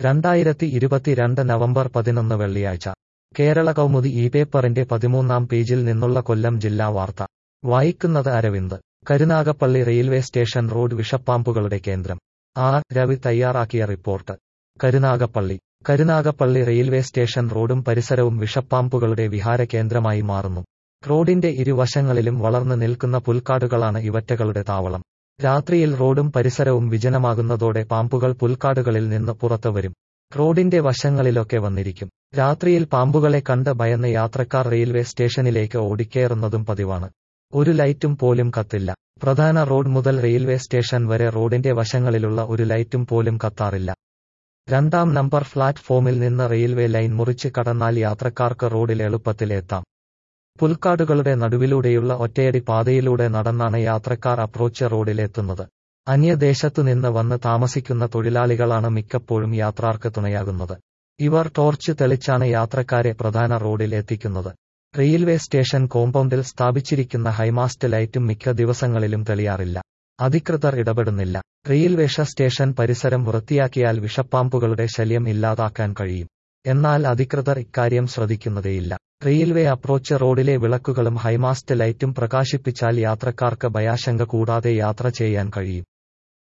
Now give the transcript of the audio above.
രണ്ടായിരത്തി ഇരുപത്തിരണ്ട് നവംബർ പതിനൊന്ന് വെള്ളിയാഴ്ച കേരള കൗമുദി ഈ പേപ്പറിന്റെ പതിമൂന്നാം പേജിൽ നിന്നുള്ള കൊല്ലം ജില്ലാ വാർത്ത വായിക്കുന്നത് Aravind Karunagappally railway station road വിഷപ്പാമ്പുകളുടെ കേന്ദ്രം ആർ രവി തയ്യാറാക്കിയ report Karunagappally Karunagappally railway station റോഡും പരിസരവും വിഷപ്പാമ്പുകളുടെ വിഹാര കേന്ദ്രമായി മാറുന്നു റോഡിന്റെ ഇരുവശങ്ങളിലും വളർന്നു നിൽക്കുന്ന പുൽക്കാടുകളാണ് ഇവറ്റകളുടെ താവളം രാത്രിയിൽ റോഡും പരിസരവും വിജനമാകുന്നതോടെ പാമ്പുകൾ പുൽക്കാടുകളിൽ നിന്ന് പുറത്തു വരും റോഡിന്റെ വശങ്ങളിലൊക്കെ വന്നിരിക്കും രാത്രിയിൽ പാമ്പുകളെ കണ്ട് ഭയന്ന് യാത്രക്കാർ റെയിൽവേ സ്റ്റേഷനിലേക്ക് ഓടിക്കേറുന്നതും പതിവാണ് ഒരു ലൈറ്റും പോലും കത്തില്ല പ്രധാന റോഡ് മുതൽ റെയിൽവേ സ്റ്റേഷൻ വരെ റോഡിന്റെ വശങ്ങളിലുള്ള ഒരു ലൈറ്റും പോലും കത്താറില്ല രണ്ടാം നമ്പർ പ്ലാറ്റ്ഫോമിൽ നിന്ന് റെയിൽവേ ലൈൻ മുറിച്ച് കടന്നാൽ യാത്രക്കാർക്ക് റോഡിൽ എളുപ്പത്തിൽ എത്താം പുൽക്കാടുകളുടെ നടുവിലൂടെയുള്ള ഒറ്റയടി പാതയിലൂടെ നടന്നാണ് യാത്രക്കാർ അപ്രോച്ച് റോഡിലെത്തുന്നത് അന്യദേശത്തു നിന്ന് വന്ന് താമസിക്കുന്ന തൊഴിലാളികളാണ് മിക്കപ്പോഴും യാത്രാർക്ക് തുണയാകുന്നത് ഇവർ ടോർച്ച് തെളിച്ചാണ് യാത്രക്കാരെ പ്രധാന റോഡിൽ എത്തിക്കുന്നത് റെയിൽവേ സ്റ്റേഷൻ കോമ്പൗണ്ടിൽ സ്ഥാപിച്ചിരിക്കുന്ന ഹൈമാസ്റ്റ് ലൈറ്റും മിക്ക ദിവസങ്ങളിലും തെളിയാറില്ല അധികൃതർ ഇടപെടുന്നില്ല റെയിൽവേ സ്റ്റേഷൻ പരിസരം വൃത്തിയാക്കിയാൽ വിഷപ്പാമ്പുകളുടെ ശല്യം ഇല്ലാതാക്കാൻ കഴിയും എന്നാൽ അധികൃതർ ഇക്കാര്യം ശ്രദ്ധിക്കുന്നതേയില്ല റെയിൽവേ അപ്രോച്ച് റോഡിലെ വിളക്കുകളും ഹൈമാസ്റ്റ് ലൈറ്റും പ്രകാശിപ്പിച്ചാൽ യാത്രക്കാർക്ക് ഭയാശങ്ക കൂടാതെ യാത്ര ചെയ്യാൻ കഴിയും